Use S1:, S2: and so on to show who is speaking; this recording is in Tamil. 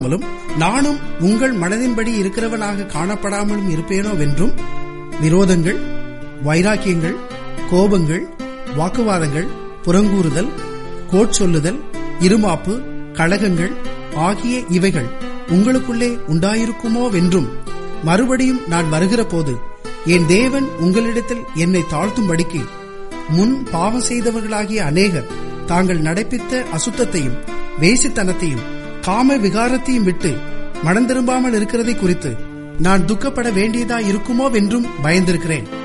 S1: இல்லாமலும் நானும் உங்கள் மனதின்படி இருக்கிறவனாக காணப்படாமலும் இருப்பேனோ வென்றும் விரோதங்கள் வைராக்கியங்கள் கோபங்கள் வாக்குவாதங்கள் புறங்கூறுதல் கோட்சொல்லுதல் இருமாப்பு கழகங்கள் ஆகிய இவைகள் உங்களுக்குள்ளே உண்டாயிருக்குமோ வென்றும் மறுபடியும் நான் வருகிற போது என் தேவன் உங்களிடத்தில் என்னை தாழ்த்தும்படிக்கு முன் பாவம் செய்தவர்களாகிய அநேகர் தாங்கள் நடப்பித்த அசுத்தத்தையும் வேசித்தனத்தையும் காம விகாரத்தையும் விட்டு மனம் திரும்பாமல் இருக்கிறதை குறித்து நான் துக்கப்பட வேண்டியதா இருக்குமோ வென்றும் பயந்திருக்கிறேன்